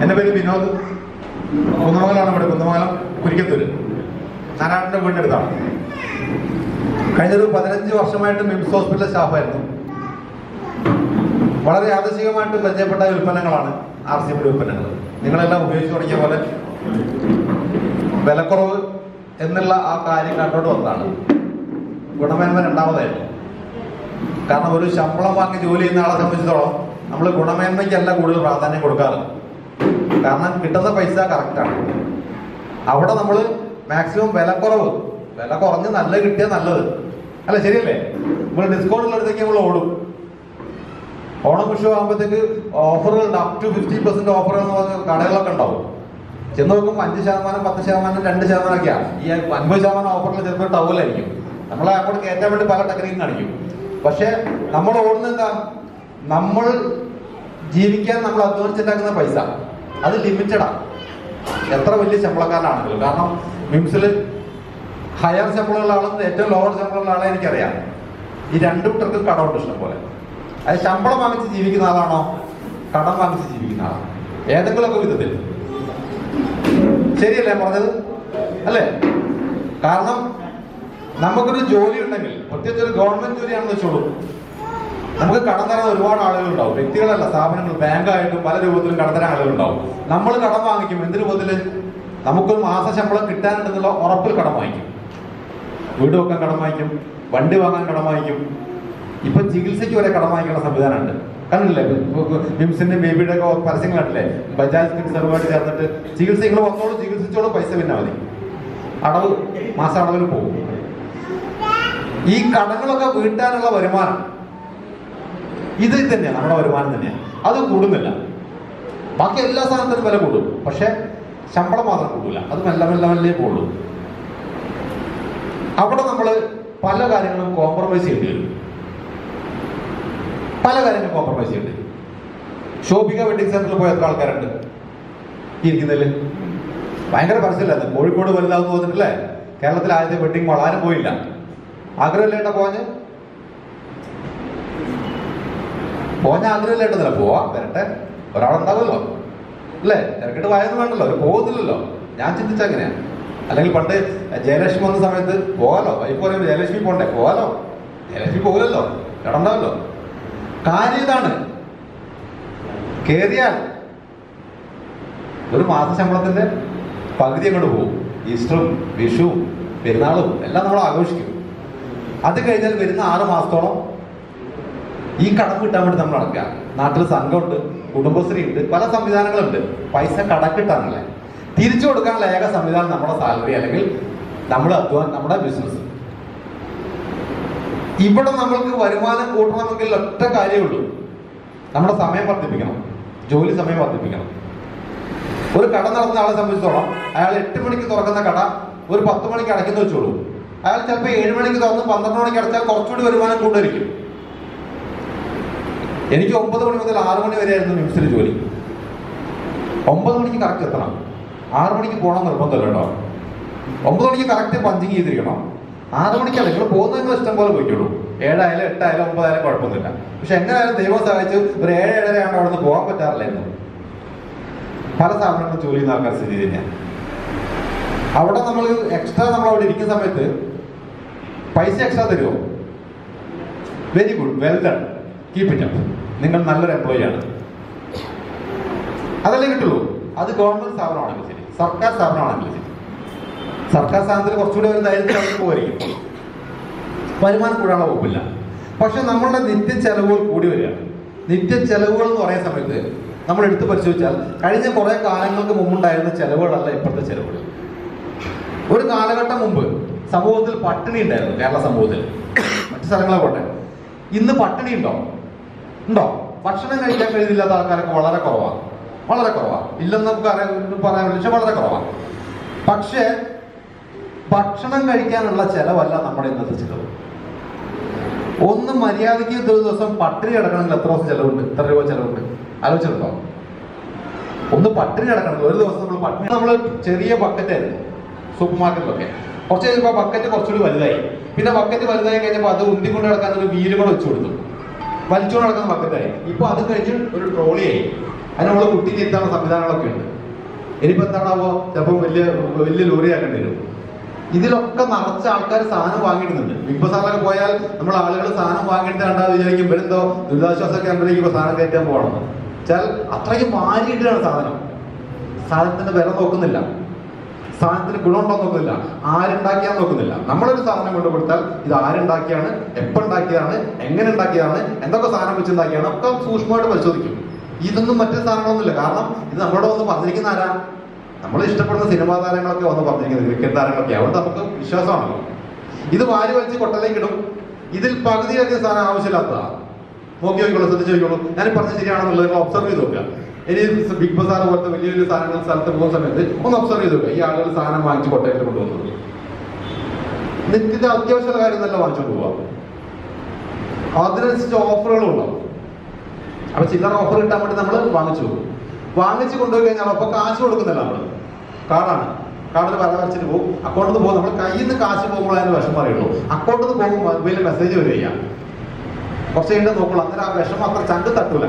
എൻ്റെ പേര് വിനോദ് കുന്നമംഗലാണ് ഇവിടെ കുന്നമംഗലം കുരിക്കത്തൂര് നാരായണന്റെ വീടിൻ്റെ അടുത്താണ് കഴിഞ്ഞൊരു പതിനഞ്ച് വർഷമായിട്ട് മിംസ് ഹോസ്പിറ്റൽ സ്റ്റാഫായിരുന്നു വളരെ യാദൃശികമായിട്ട് പരിചയപ്പെട്ട ഉൽപ്പന്നങ്ങളാണ് ആർ സി എമ്മിന്റെ ഉൽപ്പന്നങ്ങൾ നിങ്ങളെല്ലാം ഉപയോഗിച്ചു തുടങ്ങിയ പോലെ വിലക്കുറവ് എന്നുള്ള ആ കാര്യം കണ്ടോണ്ട് വന്നതാണ് ഗുണമേന്മ രണ്ടാമതായിരുന്നു കാരണം ഒരു ശമ്പളം വാങ്ങി ജോലി ചെയ്യുന്ന ആളെ സംബന്ധിച്ചിടത്തോളം നമ്മൾ ഗുണമേന്മയ്ക്കല്ല കൂടുതൽ പ്രാധാന്യം കൊടുക്കാറ് കാരണം കിട്ടുന്ന പൈസ കറക്റ്റാണ് അവിടെ നമ്മൾ മാക്സിമം വിലക്കുറവ് വില കുറഞ്ഞ് നല്ല കിട്ടിയാൽ നല്ലത് അല്ല ശരിയല്ലേ നമ്മൾ ഡിസ്കൗണ്ട് ഉള്ളിടത്തേക്ക് നമ്മൾ ഓടും ഓണം വിഷു ആകുമ്പോഴത്തേക്ക് ഓഫറുകളുണ്ട് up to fifty percent offer എന്ന് പറഞ്ഞ കടകളൊക്കെ ഉണ്ടാവും ചെന്ന് നോക്കുമ്പോൾ അഞ്ച് ശതമാനം പത്ത് ശതമാനം രണ്ട് ശതമാനം ഒക്കെയാണ് ഈ അൻപത് ശതമാനം ഓഫറിൽ ചിലപ്പോൾ ടവലായിരിക്കും നമ്മളെ അങ്ങോട്ട് കയറ്റാൻ വേണ്ടി പല ടെക്നിക്കും കാണിക്കും പക്ഷെ നമ്മൾ ഓടുന്നത് എന്താ നമ്മൾ ജീവിക്കാൻ നമ്മൾ അധ്വാനിച്ചുണ്ടാക്കുന്ന പൈസ അത് ലിമിറ്റഡാണ് എത്ര വലിയ ശമ്പളക്കാരനാണെങ്കിലും കാരണം മിംസിൽ ഹയർ ശമ്പളമുള്ള ആളും ഏറ്റവും ലോവർ ശമ്പളമുള്ള ആളെ എനിക്കറിയാം ഈ രണ്ടു കൂട്ടർക്കും കടമുണ്ട് ഇഷ്ടം പോലെ അത് ശമ്പളം വാങ്ങിച്ച് ജീവിക്കുന്ന ആളാണോ കടം വാങ്ങിച്ച് ജീവിക്കുന്ന ആളാണോ ഏതെങ്കിലുമൊക്കെ വിധത്തിൽ ശരിയല്ലേ ഞാൻ പറഞ്ഞത് അല്ലേ കാരണം നമുക്കൊരു ജോലി ഉണ്ടെങ്കിൽ പ്രത്യേകിച്ച് ഒരു ഗവൺമെന്റ് ജോലിയാണെന്ന് വെച്ചോളൂ നമുക്ക് കടം തരാൻ ഒരുപാട് ആളുകൾ ഉണ്ടാവും വ്യക്തികളല്ല സ്ഥാപനങ്ങൾ ബാങ്കായിട്ടും പല രൂപത്തിലും കടം തരാൻ ആളുകൾ ഉണ്ടാവും നമ്മൾ കടം വാങ്ങിക്കും എന്ത് രൂപത്തിൽ നമുക്കൊരു മാസ ശമ്പളം കിട്ടാനുണ്ടെന്നുള്ള ഉറപ്പിൽ കടം വാങ്ങിക്കും വീട് വെക്കാൻ കടം വാങ്ങിക്കും വണ്ടി വാങ്ങാൻ കടം വാങ്ങിക്കും ഇപ്പൊ ചികിത്സയ്ക്ക് വരെ കടം വാങ്ങിക്കുന്ന സംവിധാനമുണ്ട് കണ്ടില്ലേ മിംസിന്റെ ബേബിയുടെ ഒക്കെ പരസ്യങ്ങൾ കണ്ടില്ലേ ബജാജ് ഫിൻസറുമായിട്ട് ചേർന്നിട്ട് ചികിത്സ നിങ്ങൾ വന്നോളൂ ചികിത്സിച്ചോളൂ പൈസ പിന്നെ മതി അടവ് മാസ അടവിന് പോകും ഈ കടങ്ങളൊക്കെ വീട്ടാനുള്ള വരുമാനം ഇത് തന്നെയാണ് നമ്മുടെ വരുമാനം തന്നെയാണ് അത് കൂടുന്നില്ല ബാക്കി എല്ലാ സാധനത്തിനും വില കൂടും പക്ഷെ ശമ്പളം മാത്രം കൂടില്ല അത് മെല്ലെ മെല്ലെ മെല്ലെ പോകുള്ളൂ അവിടെ നമ്മൾ പല കാര്യങ്ങളും കോംപ്രമൈസ് ചെയ്യേണ്ടി വരും പല കാര്യങ്ങളും കോംപ്രമൈസ് ചെയ്യേണ്ടി വരും ശോഭിക വെഡിങ് സെന്ററിൽ പോയ എത്ര ആൾക്കാരുണ്ട് ഈ ഇരിക്കുന്നതിൽ ഭയങ്കര പരസ്യമില്ലായിരുന്നു കോഴിക്കോട് വലുതാന്ന് തോന്നിട്ടില്ലേ കേരളത്തിൽ ആദ്യത്തെ വെഡിങ് മോൾ ആരും പോയില്ല ആഗ്രഹമില്ലേണ്ട പോഞ്ഞ് പോഞ്ഞ ആഗ്രഹമില്ലേണ്ടതല്ല പോവാ വരട്ടെ ഒരാളുണ്ടാവുമല്ലോ അല്ലേ തിരക്കിട്ട് വായൊന്നും വേണ്ടല്ലോ അവർ പോകുന്നില്ലല്ലോ ഞാൻ ചിന്തിച്ച അങ്ങനെയാ അല്ലെങ്കിൽ പണ്ട് ജയലക്ഷ്മി വന്ന സമയത്ത് പോകാലോ വൈഫ് പറയുമ്പോൾ ജയലക്ഷ്മി പോണ്ടേ പോകാലോ ജയലക്ഷ്മി പോകില്ലല്ലോ ഇടണ്ടാവല്ലോ കാര്യം ഇതാണ് കേറിയാൽ ഒരു മാസ ശമ്പളത്തിന്റെ പകുതി അങ്ങോട്ട് പോകും ഈസ്റ്ററും വിഷുവും പെരുന്നാളും എല്ലാം നമ്മൾ ആഘോഷിക്കും അത് കഴിഞ്ഞാൽ വരുന്ന ആറ് മാസത്തോളം ഈ കടം കിട്ടാൻ വേണ്ടി നമ്മൾ നടക്കുക നാട്ടിൽ സംഘമുണ്ട് കുടുംബശ്രീ ഉണ്ട് പല സംവിധാനങ്ങളുണ്ട് പൈസ കടക്കിട്ടാണല്ലേ തിരിച്ചു കൊടുക്കാനുള്ള ഏക സംവിധാനം നമ്മുടെ സാലറി അല്ലെങ്കിൽ നമ്മുടെ അധ്വാനം നമ്മുടെ ബിസിനസ് ഇവിടെ നമ്മൾക്ക് വരുമാനം കൂട്ടണമെങ്കിൽ ഒറ്റ കാര്യമുള്ളൂ നമ്മുടെ സമയം വർദ്ധിപ്പിക്കണം ജോലി സമയം വർദ്ധിപ്പിക്കണം ഒരു കട നടത്തുന്ന ആളെ സംബന്ധിച്ചിടത്തോളം അയാൾ എട്ട് മണിക്ക് തുറക്കുന്ന കട ഒരു പത്ത് മണിക്ക് അടയ്ക്കുന്ന വെച്ചോളൂ അയാൾ ചിലപ്പോൾ ഏഴ് മണിക്ക് തുറന്ന് പന്ത്രണ്ട് മണിക്ക് അടച്ചാൽ കുറച്ചുകൂടി വരുമാനം കൂടുതലായിരിക്കും എനിക്ക് ഒമ്പത് മണി മുതൽ ആറ് മണി വരെയായിരുന്നു മിംസിൽ ജോലി ഒമ്പത് മണിക്ക് കറക്റ്റ് എത്തണം ആറ് മണിക്ക് പോകണം നിർബന്ധമല്ല കേട്ടോ ഒമ്പത് മണിക്ക് കറക്റ്റ് പഞ്ചിങ് ചെയ്തിരിക്കണം ആറ് മണിക്കല്ല നിങ്ങൾ പോകുന്നത് നിങ്ങൾ ഇഷ്ടം പോലെ പോയിക്കോളൂ ഏഴായാലും എട്ടായാലും ഒമ്പതായാലും കുഴപ്പമൊന്നുമില്ല പക്ഷെ എങ്ങനെയായാലും ദൈവം സഹായിച്ച് ഒരു ഏഴ് ഏഴരയാണ് അവിടെ നിന്ന് പോകാൻ പറ്റാറില്ലായിരുന്നു പല സ്ഥാപനങ്ങളും ജോലി ചെയ്യുന്ന ആൾക്കാർ സ്ഥിതി തന്നെയാണ് അവിടെ നമ്മൾ എക്സ്ട്രാ നമ്മൾ അവിടെ ഇരിക്കുന്ന സമയത്ത് പൈസ എക്സ്ട്രാ തരുമോ very good well done keep it up നിങ്ങൾ നല്ലൊരു എംപ്ലോയി ആണ് അതല്ലേ കിട്ടുള്ളൂ അത് ഗവൺമെന്റ് സ്ഥാപനമാണെങ്കിൽ ശരി സർക്കാർ സ്ഥാപനമാണെങ്കിൽ ശരി സർക്കാർ സ്ഥാപനത്തിൽ കുറച്ചുകൂടി ഒരു ധൈര്യത്തിൽ അവർക്ക് പോയിരിക്കും വരുമാനം കൂടാനുള്ള വകുപ്പില്ല പക്ഷെ നമ്മളുടെ നിത്യ ചെലവുകൾ കൂടി വരികയാണ് നിത്യ ചെലവുകൾ എന്ന് പറയുന്ന സമയത്ത് നമ്മൾ എടുത്ത് പരിശോധിച്ചാൽ കഴിഞ്ഞ കുറെ കാലങ്ങൾക്ക് മുമ്പുണ്ടായിരുന്ന ചെലവുകളല്ല ഇപ്പോഴത്തെ ചെലവുകൾ ഒരു കാലഘട്ടം മുമ്പ് സമൂഹത്തിൽ പട്ടിണി ഉണ്ടായിരുന്നു കേരള സമൂഹത്തിൽ മറ്റു സ്ഥലങ്ങളെ പോട്ടെ ഇന്ന് പട്ടിണി ഉണ്ടോ ഉണ്ടോ ഭക്ഷണം കഴിക്കാൻ കഴിയില്ലാത്ത ആൾക്കാരൊക്കെ വളരെ കുറവാണ് വളരെ കുറവാണ് ഇല്ലെന്ന് നമുക്ക് അറിയാൻ പറയാൻ പറ്റില്ല പക്ഷെ വളരെ കുറവാണ് പക്ഷേ ഭക്ഷണം കഴിക്കാനുള്ള ചെലവല്ല നമ്മുടെ ഇന്നത്തെ ചെലവ് ഒന്ന് മര്യാദയ്ക്ക് ഒരു ദിവസം പട്ടിണി കിടക്കണമെങ്കിൽ എത്ര ദിവസം ചെലവുണ്ട് എത്ര രൂപ ചെലവുണ്ട് ആലോചിച്ചിട്ടുണ്ടോ ഒന്ന് പട്ടിണി കിടക്കണമെങ്കിൽ ഒരു ദിവസം നമ്മൾ പട്ടിണി നമ്മൾ ചെറിയ ബക്കറ്റായിരുന്നു സൂപ്പർ മാർക്കറ്റിലൊക്കെ കുറച്ച് കഴിഞ്ഞപ്പോൾ ബക്കറ്റ് കുറച്ചുകൂടി വലുതായി പിന്നെ ബക്കറ്റ് വലുതായി കഴിഞ്ഞപ്പോൾ അത് ഉന്തിക്കൊണ്ട് കിടക്കാൻ ഒരു വീലും കൂടെ വെച്ചു കൊടുത്തു വലിച്ചുകൊണ്ട് നടക്കുന്ന ബക്കറ്റായി ഇപ്പൊ അത് കഴിഞ്ഞ് ഒരു ട്രോളിയായി അതിന് നമ്മള് കുട്ടിക്ക് എത്താനുള്ള സംവിധാനങ്ങളൊക്കെ ഉണ്ട് ഇനിയിപ്പോ എന്താണാവോ ചിലപ്പോൾ വലിയ വലിയ ലോറി ആക്കേണ്ടി വരും ഇതിലൊക്കെ നിറച്ച ആൾക്കാർ സാധനം വാങ്ങിയിടുന്നുണ്ട് ബിഗ് ബസാറിലൊക്കെ പോയാൽ നമ്മൾ ആളുകൾ സാധനം വാങ്ങിയിട്ട് കണ്ടാൽ വിചാരിക്കും ഇവരെന്തോ ദുരിതാശ്വാസ ക്യാമ്പിലേക്ക് ഇപ്പൊ സാധനം കയറ്റാൻ പോകണം വെച്ചാൽ അത്രയ്ക്ക് മാറിയിട്ടാണ് സാധനം സാധനത്തിന്റെ വില നോക്കുന്നില്ല സാധനത്തിന് ഗുണമുണ്ടോ നോക്കുന്നില്ല ആരുണ്ടാക്കിയാന്ന് നോക്കുന്നില്ല നമ്മളൊരു സാധനം കൊണ്ട് കൊടുത്താൽ ഇത് ആരുണ്ടാക്കിയാണ് എപ്പോൾ ഉണ്ടാക്കിയതാണ് എങ്ങനെ ഉണ്ടാക്കിയതാണ് എന്തൊക്കെ സാധനം വെച്ചുണ്ടാക്കിയാണ് ഒക്കെ സൂക്ഷ്മമായിട്ട് പരിശോധിക്കും ഇതൊന്നും മറ്റു സാധനങ്ങളൊന്നുമില്ല കാരണം ഇത് നമ്മളോട് വന്ന് പറഞ്ഞിരിക്കുന്ന ആരാ നമ്മൾ ഇഷ്ടപ്പെടുന്ന സിനിമാ താരങ്ങളൊക്കെ വന്ന് പറഞ്ഞിരിക്കുന്നത് ക്രിക്കറ്റ് താരങ്ങളൊക്കെ അതുകൊണ്ട് നമുക്ക് വിശ്വാസമാണല്ലോ ഇത് വാരി വലിച്ച് കൊട്ടലേക്ക് ഇടും ഇതിൽ പകുതിയധികം സാധനം ആവശ്യമില്ലാത്തതാ നോക്കി നോക്കിക്കോളൂ ശ്രദ്ധിച്ച് നോക്കിക്കോളൂ ഞാൻ പറഞ്ഞത് ശരിയാണെന്നുള്ളത് നിങ്ങൾ ഒബ്സർവ് ചെയ്ത് നോക്കുക ഇനി ബിഗ് ബസാർ പോലത്തെ വലിയ വലിയ സാധനങ്ങൾ സ്ഥലത്ത് പോകുന്ന സമയത്ത് ഒന്ന് ഒബ്സർവ് ചെയ്ത് നോക്കുക ഈ ആളുകൾ സാധനം വാങ്ങിച്ച് കൊട്ടയിൽ കൊണ്ടുവന്നത് നിത്യത്തെ അത്യാവശ്യമുള്ള കാര്യം നല്ല വാങ്ങിച്ചുകൊണ്ട് പോവാം അതിനനുസരിച്ച് ഓഫറുകളും ഉണ്ടാവും അപ്പൊ ചില്ലറ ഓഫർ കിട്ടാൻ വേണ്ടി നമ്മൾ വാങ്ങിച്ചു പോകും വാങ്ങിച്ചു കൊണ്ടുപോയി കഴിഞ്ഞാൽ അപ്പൊ കാശ് കൊടുക്കുന്നില്ല നമ്മൾ കാർഡാണ് കാർഡിൽ വര വരച്ചിട്ട് പോകും അക്കൗണ്ടിൽ നിന്ന് പോകും നമ്മൾ കയ്യിൽ നിന്ന് കാശ് പോകുമ്പോൾ അതിന് വിഷം പറയുള്ളൂ അക്കൗണ്ടിൽ നിന്ന് പോകുമ്പോൾ മൊബൈലിൽ മെസ്സേജ് വരിക കുറച്ച് കഴിഞ്ഞിട്ട് നോക്കുള്ളൂ അന്നേരം ആ വിഷം അത്ര ചങ്ക് തട്ടൂല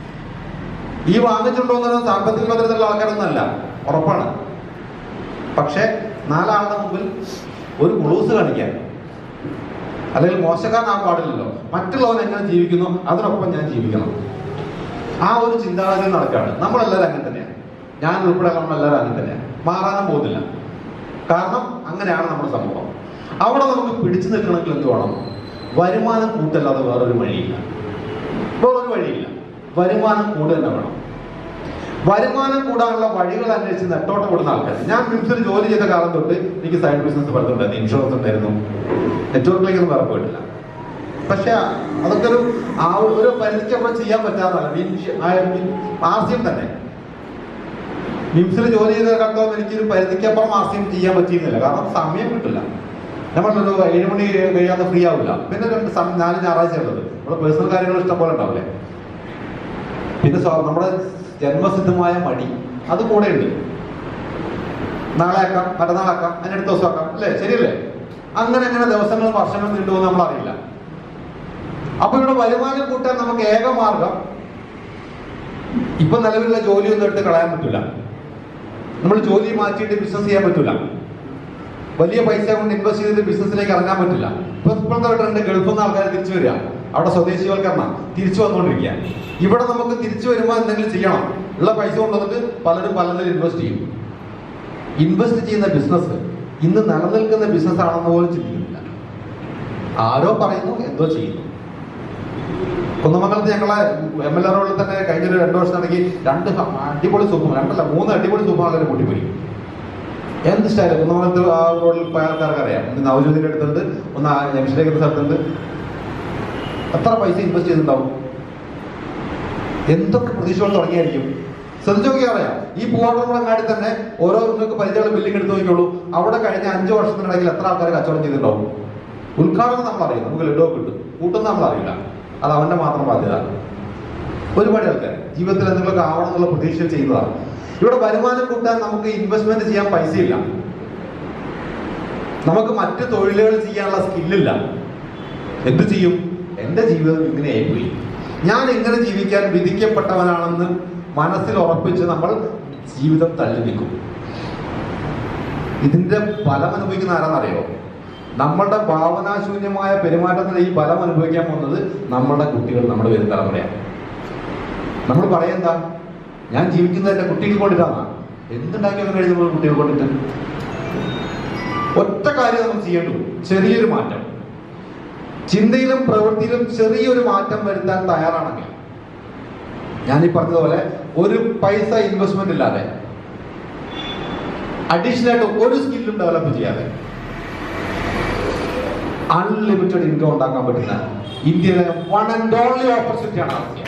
ഈ വാങ്ങിച്ചുകൊണ്ടുവന്നത് സാമ്പത്തിക ഭദ്രതയുള്ള ആൾക്കാരൊന്നല്ല ഉറപ്പാണ് പക്ഷെ നാലാളുടെ മുമ്പിൽ ഒരു കുളൂസ് കാണിക്കാൻ അല്ലെങ്കിൽ മോശക്കാരനാകാൻ പാടില്ലല്ലോ മറ്റുള്ളവൻ എങ്ങനെ ജീവിക്കുന്നു അതിനൊപ്പം ഞാൻ ജീവിക്കണം ആ ഒരു ചിന്താഗതി നടക്കുകയാണ് നമ്മളെല്ലാവരും അങ്ങനെ തന്നെയാണ് ഞാൻ ഉൾപ്പെടെ നമ്മളെല്ലാവരും അങ്ങനെ തന്നെയാണ് മാറാനും പോകുന്നില്ല കാരണം അങ്ങനെയാണ് നമ്മുടെ സമൂഹം അവിടെ നമുക്ക് പിടിച്ചു നിൽക്കണമെങ്കിൽ എന്ത് വേണം വരുമാനം കൂട്ടല്ലാതെ വേറൊരു വഴിയില്ല വേറൊരു വഴിയില്ല വരുമാനം കൂടുതൽ തന്നെ വേണം വരുമാനം കൂടാനുള്ള വഴികൾ അന്വേഷിച്ച് നെട്ടോട്ട് കൂടുന്ന ആൾക്കാർ ഞാൻ മിംസിൽ ജോലി ചെയ്ത കാലം തൊട്ട് എനിക്ക് സൈഡ് ബിസിനസ് പലതുണ്ടായിരുന്നു ഇൻഷുറൻസ് ഉണ്ടായിരുന്നു നെറ്റ്വർക്കിലേക്കൊന്നും വേറെ പോയിട്ടില്ല പക്ഷെ അതൊക്കെ ഒരു ആ ഒരു പരിധിക്കപ്പുറം ചെയ്യാൻ പറ്റാത്തതാണ് ആർ സി എം തന്നെ മിംസിൽ ജോലി ചെയ്ത കണ്ടോ എനിക്കൊരു പരിധിക്കപ്പുറം ആർ സി എം ചെയ്യാൻ പറ്റിയിരുന്നില്ല കാരണം സമയം കിട്ടില്ല നമ്മളൊരു ഏഴ് മണി കഴിയാതെ ഫ്രീ ആവില്ല പിന്നെ രണ്ട് സം- നാല് ഞായറാഴ്ച ഉള്ളത് നമ്മുടെ പേഴ്സണൽ കാര്യങ്ങൾ ഇഷ്ടം പോലെ ഉണ്ടാവില്ലേ പിന്നെ സ്വ- നമ്മുടെ ജന്മസിദ്ധമായ മടി അത് കൂടെ ഉണ്ട് നാളെ ആക്കാം മറ്റന്നാളാക്കാം അതിന് അടുത്ത ദിവസം ആക്കാം അല്ലേ ശരിയല്ലേ അങ്ങനെ അങ്ങനെ ദിവസങ്ങളും വർഷങ്ങളും നീണ്ടുപോകുന്ന നമ്മൾ അറിയില്ല അപ്പൊ ഇവിടെ വരുമാനം കൂട്ടാൻ നമുക്ക് ഏക മാർഗം ഇപ്പൊ നിലവിലുള്ള ജോലിയൊന്നും എടുത്ത് കളയാൻ പറ്റില്ല നമ്മൾ ജോലി മാറ്റിയിട്ട് ബിസിനസ് ചെയ്യാൻ പറ്റില്ല വലിയ പൈസ കൊണ്ട് ഇൻവെസ്റ്റ് ചെയ്തിട്ട് ബിസിനസ്സിലേക്ക് ഇറങ്ങാൻ പറ്റില്ല ഇപ്പൊ ഇപ്പോഴത്തെ ട്രെൻഡ് ഗൾഫിൽ നിന്ന് ആൾക്കാർ തിരിച്ചു വരിക അവിടെ സ്വദേശിവൽക്കരണം തിരിച്ചു വന്നുകൊണ്ടിരിക്കുക ഇവിടെ നമുക്ക് തിരിച്ചു വരുമ്പോൾ എന്തെങ്കിലും ചെയ്യണം ഉള്ള പൈസ കൊണ്ടുവന്നിട്ട് പലരും പലതിൽ ഇൻവെസ്റ്റ് ചെയ്യും ഇൻവെസ്റ്റ് ചെയ്യുന്ന ബിസിനസ് ഇന്ന് നിലനിൽക്കുന്ന ബിസിനസ് ആണെന്ന് പോലും ചിന്തിക്കുന്നില്ല ആരോ പറയുന്നു എന്തോ ചെയ്യുന്നു കുന്നമംഗലത്ത് ഞങ്ങളെ എം എൽ എ റോഡിൽ തന്നെ കഴിഞ്ഞ ഒരു രണ്ടു വർഷം നടക്കി രണ്ട് ഹ- അടിപൊളി സൂപ്പർ രണ്ടല്ല മൂന്ന് അടിപൊളി സൂപ്പർ മാർക്കറ്റ് കൂട്ടിപ്പോയി എന്ത് സ്റ്റൈല് കുന്നമംഗലത്ത് ആ റോഡിൽ പോയ ആൾക്കാർക്ക് അറിയാം ഒന്ന് നവജ്യോതിന്റെ അടുത്തുണ്ട് ഒന്ന് ആ ജംഗ്ഷനിലേക്ക് സ്ഥലത്തുണ്ട് എത്ര പൈസ ഇൻവെസ്റ്റ് ചെയ്തിട്ടുണ്ടാവും എന്തൊക്കെ പ്രതീക്ഷകൾ തുടങ്ങിയായിരിക്കും ശ്രദ്ധിച്ചു നോക്കിയാൽ അറിയാം ഈ പൂവാട്ടമ്പളങ്ങാടി തന്നെ ഓരോ നിങ്ങൾക്ക് പരിചയമുള്ള ബില്ലിംഗ് എടുത്ത് നോക്കിയോളൂ അവിടെ കഴിഞ്ഞ അഞ്ച് വർഷത്തിനിടയിൽ എത്ര ആൾക്കാർ കച്ചവടം ചെയ്തിട്ടുണ്ടാവും ഉദ്ഘാടനം നമ്മൾ അറിയാം നമുക്ക് ലഡോ കിട്ടും കൂട്ടുന്ന നമ്മൾ അറിയില്ല അത് അവന്റെ മാത്രം ബാധ്യത ഒരുപാട് ആൾക്കാർ ജീവിതത്തിൽ എന്തെങ്കിലുമൊക്കെ ആവണം എന്നുള്ള പ്രതീക്ഷ ചെയ്യുന്നതാണ് ഇവിടെ വരുമാനം കൂട്ടാൻ നമുക്ക് ഇൻവെസ്റ്റ്മെന്റ് ചെയ്യാൻ പൈസയില്ല നമുക്ക് മറ്റ് തൊഴിലുകൾ ചെയ്യാനുള്ള സ്കില്ലില്ല എന്ത് ചെയ്യും എന്റെ ജീവിതം ഇങ്ങനെയായി പോയി ഞാൻ ഇങ്ങനെ ജീവിക്കാൻ വിധിക്കപ്പെട്ടവനാണെന്ന് മനസ്സിൽ ഉറപ്പിച്ച് നമ്മൾ ജീവിതം തള്ളി നിൽക്കും ഇതിന്റെ ഫലം അനുഭവിക്കുന്ന ആരാന്നറിയോ നമ്മളുടെ ഭാവനാശൂന്യമായ പെരുമാറ്റത്തിന് ഈ ഫലം അനുഭവിക്കാൻ പോകുന്നത് നമ്മളുടെ കുട്ടികൾ നമ്മുടെ വരും തലമുറയാണ് നമ്മൾ പറയെന്താ ഞാൻ ജീവിക്കുന്നത് എന്റെ കുട്ടികൾ കൊണ്ടിട്ടാണ് എന്തുണ്ടാക്കിയൊക്കെ കഴിഞ്ഞ് നമ്മൾ കുട്ടികൾ കൊണ്ടിട്ട് ഒറ്റ കാര്യം നമുക്ക് ചെയ്യേണ്ടു ചെറിയൊരു മാറ്റം ചിന്തയിലും പ്രവൃത്തിയിലും ചെറിയൊരു മാറ്റം വരുത്താൻ തയ്യാറാണെങ്കിൽ ഞാൻ ഈ പറഞ്ഞതുപോലെ ഒരു പൈസ ഇൻവെസ്റ്റ്മെന്റ് ഇല്ലാതെ അഡീഷണൽ ആയിട്ട് ഒരു സ്കില്ലും ഡെവലപ്പ് ചെയ്യാതെ അൺലിമിറ്റഡ് ഇൻകം ഉണ്ടാക്കാൻ പറ്റുന്ന ഇന്ത്യയിലെ വൺ ആൻഡ് ഓൺലി ഓപ്പർച്യൂണിറ്റി ആണ് ആസ്യ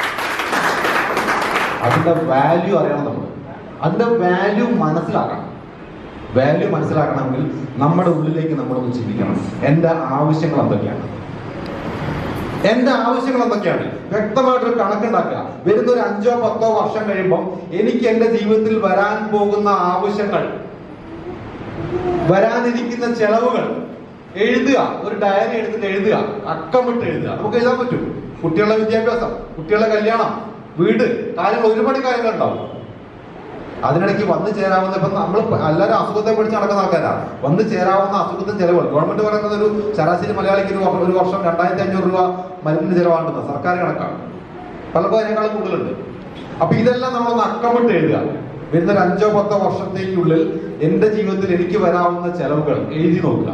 അതിന്റെ വാല്യൂ അറിയണം നമ്മൾ അതിന്റെ വാല്യൂ മനസ്സിലാക്കണം വാല്യൂ മനസ്സിലാക്കണമെങ്കിൽ നമ്മുടെ ഉള്ളിലേക്ക് നമ്മളൊന്ന് ചിന്തിക്കണം എന്റെ ആവശ്യങ്ങൾ എന്തൊക്കെയാണ് എന്റെ ആവശ്യങ്ങൾ എന്തൊക്കെയാണ് വ്യക്തമായിട്ടൊരു കണക്കുണ്ടാക്കുക വരുന്ന ഒരു അഞ്ചോ പത്തോ വർഷം കഴിയുമ്പോൾ എനിക്ക് എന്റെ ജീവിതത്തിൽ വരാൻ പോകുന്ന ആവശ്യങ്ങൾ വരാനിരിക്കുന്ന ചെലവുകൾ എഴുതുക ഒരു ഡയറി എടുത്തിട്ട് എഴുതുക അക്കമിട്ട് എഴുതുക നമുക്ക് എഴുതാൻ പറ്റും കുട്ടികളുടെ വിദ്യാഭ്യാസം കുട്ടികളുടെ കല്യാണം വീട് കാര്യങ്ങൾ ഒരുപാട് കാര്യങ്ങൾ ഉണ്ടാവും അതിനിടയ്ക്ക് വന്നു ചേരാവുന്ന ഇപ്പം നമ്മൾ എല്ലാവരും അസുഖത്തെ പിടിച്ച് നടക്കുന്ന ആൾക്കാരാ വന്നു ചേരാവുന്ന അസുഖത്തിന് ചിലവുകൾ ഗവൺമെന്റ് പറയുന്നത് ഒരു ശരാശരി മലയാളിക്ക് ഒരു വർ- ഒരു വർഷം രണ്ടായിരത്തി അഞ്ഞൂറ് രൂപ മരുന്നിന് ചിലവാണ്ടെന്ന് സർക്കാർ കണക്കാണ് പല അതിനേക്കാളും കൂടുതലുണ്ട് അപ്പൊ ഇതെല്ലാം നമ്മളൊന്ന് അക്കമിട്ട് എഴുതുക വരുന്ന ഒരു അഞ്ചോ പത്തോ വർഷത്തേക്കുള്ളിൽ എന്റെ ജീവിതത്തിൽ എനിക്ക് വരാവുന്ന ചെലവുകൾ എഴുതി നോക്കുക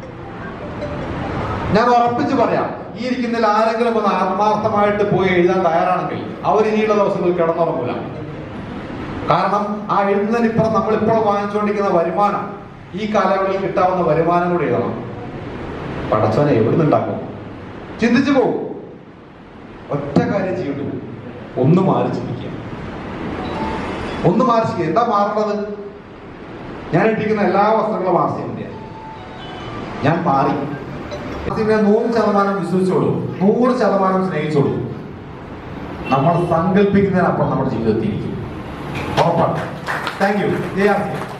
ഞാൻ ഉറപ്പിച്ച് പറയാം ഈ ഇരിക്കുന്നതിൽ ആരെങ്കിലും ഒന്ന് ആത്മാർത്ഥമായിട്ട് പോയി എഴുതാൻ തയ്യാറാണെങ്കിൽ അവർ ഇനിയുള്ള ദിവസങ്ങളിൽ കിടന്നുറങ്ങൂല കാരണം ആ എഴുതുന്നതിനിപ്പുറം നമ്മളിപ്പോൾ വാങ്ങിച്ചുകൊണ്ടിരിക്കുന്ന വരുമാനം ഈ കാലയളവിൽ കിട്ടാവുന്ന വരുമാനം കൂടി എഴുതണം പടച്ചോനെ എവിടുന്ന് ഉണ്ടാക്കും ചിന്തിച്ചു പോകും ഒറ്റ കാര്യം ചെയ്യണ്ടു ഒന്ന് മാറി ചിന്തിക്കുക ഒന്ന് മാറി ചിന്തിക്കുക എന്താ മാറേണ്ടത് ഞാൻ ഇട്ടിരിക്കുന്ന എല്ലാ വസ്ത്രങ്ങളും ആർസിന്റെ ഞാൻ മാറി ആർസിനെ നൂറ് ശതമാനം വിശ്വസിച്ചോളൂ നൂറ് ശതമാനം സ്നേഹിച്ചോളൂ നമ്മൾ സങ്കല്പിക്കുന്നതിനപ്പുറം നമ്മുടെ ജീവിതത്തിൽ ഇരിക്കും ഉറപ്പാണ് thank you Jaya R C